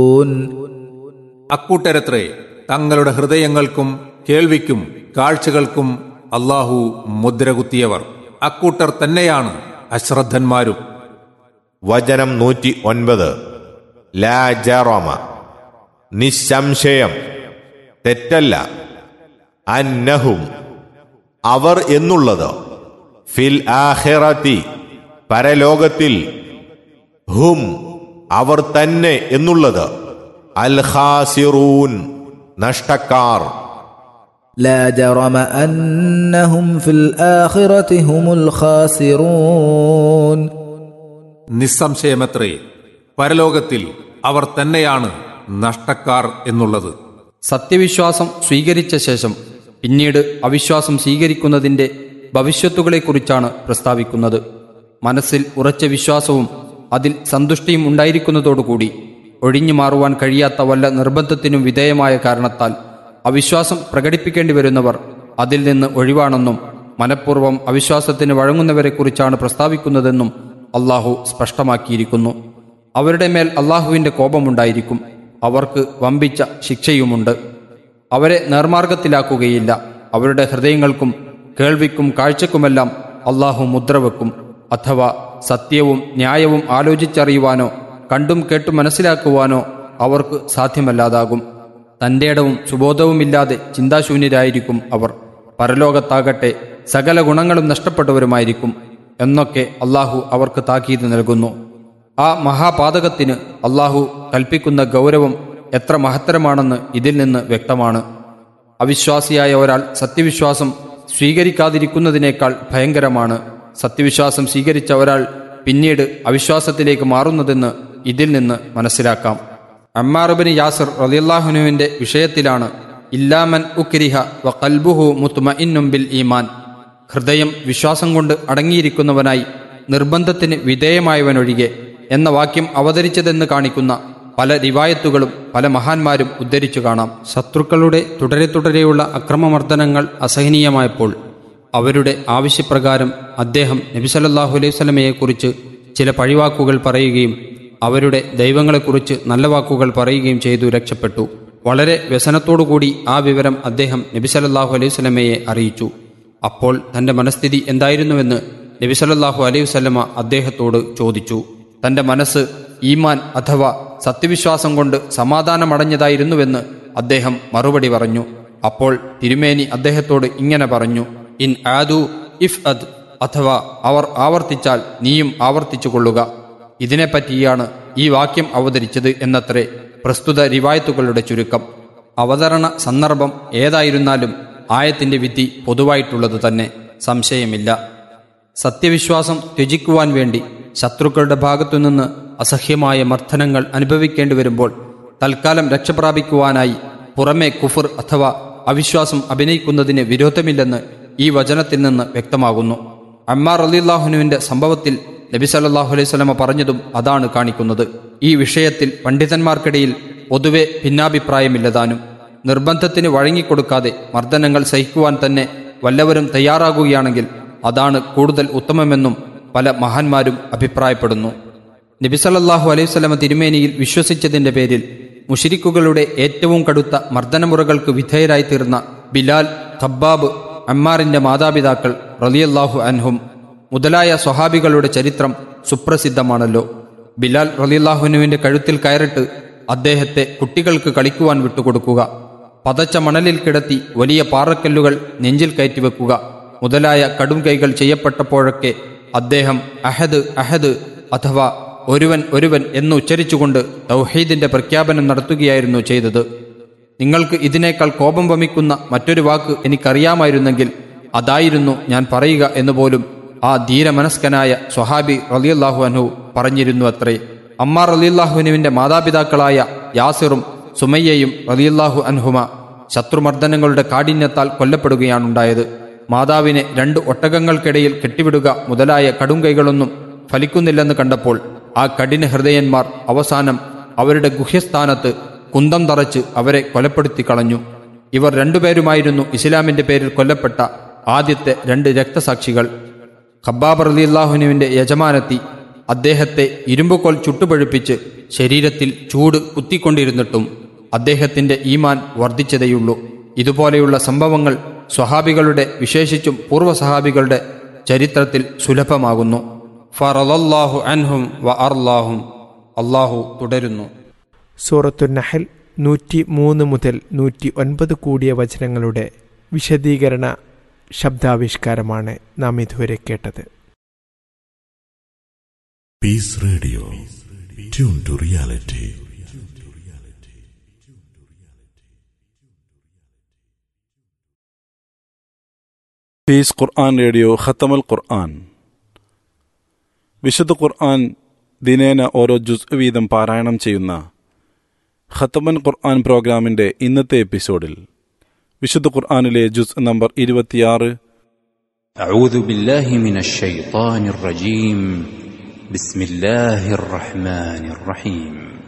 അക്കൂട്ടരത്രേ തങ്ങളുടെ ഹൃദയങ്ങൾക്കും കേൾവിക്കും കാഴ്ചകൾക്കും അള്ളാഹു മുദ്രകുത്തിയവർ അക്കൂട്ടർ തന്നെയാണ് അശ്രദ്ധന്മാരും വചനം നൂറ്റി ഒൻപത് ലാജറമ നിസ്സംശയം തെറ്റല്ല അന്നഹും അവർ എന്നുള്ളത് ഫിൽ ആഖിറത്തി പരലോകത്തിൽ ഹും അവർ തന്നെ എന്നുള്ളത് അൽ ഖാസിറൂൻ നഷ്ടക്കാർ لا جرم انهم في الاخره هم الخاسرون നിസ്സംശയമത്രേ പരലോകത്തിൽ അവർ തന്നെയാണ് നഷ്ടക്കാർ എന്നുള്ളത് സത്യവിശ്വാസം സ്വീകരിച്ച ശേഷം പിന്നീട് അവിശ്വാസം സ്വീകരിക്കുന്നതിന്റെ ഭവിഷ്യത്തുകളെക്കുറിച്ചാണ് പ്രസ്താവിക്കുന്നത് മനസ്സിൽ ഉറച്ച വിശ്വാസവും അതിൽ സന്തുഷ്ടിയും ഉണ്ടായിരിക്കുന്നതോടുകൂടി ഒഴിഞ്ഞു മാറുവാൻ കഴിയാത്ത വല്ല നിർബന്ധത്തിനും വിധേയമായ കാരണത്താൽ അവിശ്വാസം പ്രകടിപ്പിക്കേണ്ടി വരുന്നവർ അതിൽ നിന്ന് ഒഴിവാണെന്നും മനഃപൂർവ്വം അവിശ്വാസത്തിന് വഴങ്ങുന്നവരെക്കുറിച്ചാണ് പ്രസ്താവിക്കുന്നതെന്നും അള്ളാഹു സ്പഷ്ടമാക്കിയിരിക്കുന്നു അവരുടെ മേൽ അള്ളാഹുവിന്റെ കോപമുണ്ടായിരിക്കും അവർക്ക് വമ്പിച്ച ശിക്ഷയുമുണ്ട് അവരെ നേർമാർഗത്തിലാക്കുകയില്ല അവരുടെ ഹൃദയങ്ങൾക്കും കേൾവിക്കും കാഴ്ചക്കുമെല്ലാം അള്ളാഹു മുദ്രവെക്കും അഥവാ സത്യവും ന്യായവും ആലോചിച്ചറിയുവാനോ കണ്ടും കേട്ടും മനസ്സിലാക്കുവാനോ അവർക്ക് സാധ്യമല്ലാതാകും തന്റെ ഇടവും സുബോധവുമില്ലാതെ ചിന്താശൂന്യരായിരിക്കും അവർ പരലോകത്താകട്ടെ സകല ഗുണങ്ങളും നഷ്ടപ്പെട്ടവരുമായിരിക്കും എന്നൊക്കെ അള്ളാഹു അവർക്ക് താക്കീത് നൽകുന്നു ആ മഹാപാതകത്തിന് അള്ളാഹു കൽപ്പിക്കുന്ന ഗൗരവം എത്ര മഹത്തരമാണെന്ന് ഇതിൽ നിന്ന് വ്യക്തമാണ് അവിശ്വാസിയായ ഒരാൾ സത്യവിശ്വാസം സ്വീകരിക്കാതിരിക്കുന്നതിനേക്കാൾ ഭയങ്കരമാണ് സത്യവിശ്വാസം സ്വീകരിച്ച ഒരാൾ പിന്നീട് അവിശ്വാസത്തിലേക്ക് മാറുന്നതെന്ന് ഇതിൽ നിന്ന് മനസ്സിലാക്കാം അമ്മാറുബിന് യാസർ റലിയല്ലാഹുനുവിന്റെ വിഷയത്തിലാണ് ഇല്ലാമൻ ഉക്രിഹ വ കൽബുഹു മുത്തുമഇന്നും ബിൽ ഈമാൻ ഹൃദയം വിശ്വാസം കൊണ്ട് അടങ്ങിയിരിക്കുന്നവനായി നിർബന്ധത്തിന് വിധേയമായവനൊഴികെ എന്ന വാക്യം അവതരിച്ചതെന്ന് കാണിക്കുന്ന പല റിവായത്തുകളും പല മഹാന്മാരും ഉദ്ധരിച്ചു കാണാം ശത്രുക്കളുടെ തുടരെ തുടരെയുള്ള അക്രമമർദ്ദനങ്ങൾ അസഹനീയമായപ്പോൾ അവരുടെ ആവശ്യപ്രകാരം അദ്ദേഹം നബിസലല്ലാഹു അലൈഹി സ്വലമയെക്കുറിച്ച് ചില പഴിവാക്കുകൾ പറയുകയും അവരുടെ ദൈവങ്ങളെക്കുറിച്ച് നല്ല വാക്കുകൾ പറയുകയും ചെയ്തു രക്ഷപ്പെട്ടു വളരെ വ്യസനത്തോടുകൂടി ആ വിവരം അദ്ദേഹം നബിസലല്ലാഹു അലൈഹി സ്വലമയെ അറിയിച്ചു അപ്പോൾ തന്റെ മനസ്ഥിതി എന്തായിരുന്നുവെന്ന് നബിസലല്ലാഹു അലൈഹി വസല്ലമ അദ്ദേഹത്തോട് ചോദിച്ചു തന്റെ മനസ്സ് ഈമാൻ അഥവാ സത്യവിശ്വാസം കൊണ്ട് സമാധാനമടഞ്ഞതായിരുന്നുവെന്ന് അദ്ദേഹം മറുപടി പറഞ്ഞു അപ്പോൾ തിരുമേനി അദ്ദേഹത്തോട് ഇങ്ങനെ പറഞ്ഞു ഇൻ ആദു ഇഫ് അദ് അഥവാ അവർ ആവർത്തിച്ചാൽ നീയും ആവർത്തിച്ചു കൊള്ളുക ഇതിനെപ്പറ്റിയാണ് ഈ വാക്യം അവതരിച്ചത് എന്നത്രേ പ്രസ്തുത റിവായത്തുകളുടെ ചുരുക്കം അവതരണ സന്ദർഭം ഏതായിരുന്നാലും ആയത്തിന്റെ വിധി പൊതുവായിട്ടുള്ളത് തന്നെ സംശയമില്ല സത്യവിശ്വാസം ത്യജിക്കുവാൻ വേണ്ടി ശത്രുക്കളുടെ ഭാഗത്തുനിന്ന് അസഹ്യമായ മർദ്ദനങ്ങൾ അനുഭവിക്കേണ്ടി വരുമ്പോൾ തൽക്കാലം രക്ഷപ്രാപിക്കുവാനായി പുറമെ കുഫർ അഥവാ അവിശ്വാസം അഭിനയിക്കുന്നതിന് വിരോധമില്ലെന്ന് ഈ വചനത്തിൽ നിന്ന് വ്യക്തമാകുന്നു അമ്മാർ അലിള്ളാഹുനുവിന്റെ സംഭവത്തിൽ നബി സല്ലാഹു അലൈഹി സ്വലമ പറഞ്ഞതും അതാണ് കാണിക്കുന്നത് ഈ വിഷയത്തിൽ പണ്ഡിതന്മാർക്കിടയിൽ പൊതുവെ ഭിന്നാഭിപ്രായമില്ലതാനും നിർബന്ധത്തിന് വഴങ്ങിക്കൊടുക്കാതെ മർദ്ദനങ്ങൾ സഹിക്കുവാൻ തന്നെ വല്ലവരും തയ്യാറാകുകയാണെങ്കിൽ അതാണ് കൂടുതൽ ഉത്തമമെന്നും പല മഹാന്മാരും അഭിപ്രായപ്പെടുന്നു നബിസല്ലാഹു അലൈഹി സ്വലമ തിരുമേനിയിൽ വിശ്വസിച്ചതിന്റെ പേരിൽ മുഷിരിക്കുകളുടെ ഏറ്റവും കടുത്ത മർദ്ദനമുറകൾക്ക് വിധേയരായി തീർന്ന ബിലാൽ ഖബ്ബാബ് അമ്മാറിന്റെ മാതാപിതാക്കൾ റലിയല്ലാഹു അൻഹും മുതലായ സ്വഹാബികളുടെ ചരിത്രം സുപ്രസിദ്ധമാണല്ലോ ബിലാൽ റലിയല്ലാഹുനുവിന്റെ കഴുത്തിൽ കയറിട്ട് അദ്ദേഹത്തെ കുട്ടികൾക്ക് കളിക്കുവാൻ വിട്ടുകൊടുക്കുക പതച്ച മണലിൽ കിടത്തി വലിയ പാറക്കല്ലുകൾ നെഞ്ചിൽ കയറ്റിവെക്കുക മുതലായ കടും കൈകൾ ചെയ്യപ്പെട്ടപ്പോഴൊക്കെ അദ്ദേഹം അഹദ് അഹദ് അഥവാ ഒരുവൻ ഒരുവൻ എന്ന് ഉച്ചരിച്ചുകൊണ്ട് തൗഹീദിന്റെ പ്രഖ്യാപനം നടത്തുകയായിരുന്നു ചെയ്തത് നിങ്ങൾക്ക് ഇതിനേക്കാൾ കോപം വമിക്കുന്ന മറ്റൊരു വാക്ക് എനിക്കറിയാമായിരുന്നെങ്കിൽ അതായിരുന്നു ഞാൻ പറയുക എന്നുപോലും ആ ധീരമനസ്കനായ സ്വഹാബി റലിയല്ലാഹു അൻഹു പറഞ്ഞിരുന്നു അത്രേ അമ്മാർ റലിയല്ലാഹുനുവിന്റെ മാതാപിതാക്കളായ യാസിറും സുമയ്യയും റലിയല്ലാഹു അൻഹുമ ശത്രുമർദ്ദനങ്ങളുടെ കാഠിന്യത്താൽ കൊല്ലപ്പെടുകയാണുണ്ടായത് മാതാവിനെ രണ്ട് ഒട്ടകങ്ങൾക്കിടയിൽ കെട്ടിവിടുക മുതലായ കടുംകൈകളൊന്നും ഫലിക്കുന്നില്ലെന്ന് കണ്ടപ്പോൾ ആ കഠിന ഹൃദയന്മാർ അവസാനം അവരുടെ ഗുഹ്യസ്ഥാനത്ത് കുന്തം തറച്ച് അവരെ കൊലപ്പെടുത്തി കളഞ്ഞു ഇവർ രണ്ടുപേരുമായിരുന്നു ഇസ്ലാമിന്റെ പേരിൽ കൊല്ലപ്പെട്ട ആദ്യത്തെ രണ്ട് രക്തസാക്ഷികൾ ഖബ്ബാബ് റലിയല്ലാഹുനുവിന്റെ യജമാനത്തി അദ്ദേഹത്തെ ഇരുമ്പുകോൽ ചുട്ടുപഴുപ്പിച്ച് ശരീരത്തിൽ ചൂട് കുത്തിക്കൊണ്ടിരുന്നിട്ടും അദ്ദേഹത്തിന്റെ ഈമാൻ വർദ്ധിച്ചതേയുള്ളൂ ഇതുപോലെയുള്ള സംഭവങ്ങൾ സ്വഹാബികളുടെ വിശേഷിച്ചും പൂർവ്വ സഹാബികളുടെ ചരിത്രത്തിൽ സുലഭമാകുന്നു ഫറലല്ലാഹു അൻഹും വ അർലാഹും അള്ളാഹു തുടരുന്നു സൂറത്തു നഹൽ നൂറ്റി മൂന്ന് മുതൽ നൂറ്റി ഒൻപത് കൂടിയ വചനങ്ങളുടെ വിശദീകരണ ശബ്ദാവിഷ്കാരമാണ് നാം ഇതുവരെ കേട്ടത് Peace Radio. Tune to reality. Peace Quran radio ഖത്തമൽ ഖുർആൻ വിശുദ്ധ ഖുർആൻ ദിനേന ഓരോ ജുസ് വീതം പാരായണം ചെയ്യുന്ന ഖത്തമൻ ഖുർആൻ പ്രോഗ്രാമിന്റെ ഇന്നത്തെ എപ്പിസോഡിൽ വിശുദ്ധ ഖുർആനിലെ ജുസ് നമ്പർ ഇരുപത്തിയാറ് أعوذ بالله من الشيطان الرجيم بسم الله الرحمن الرحيم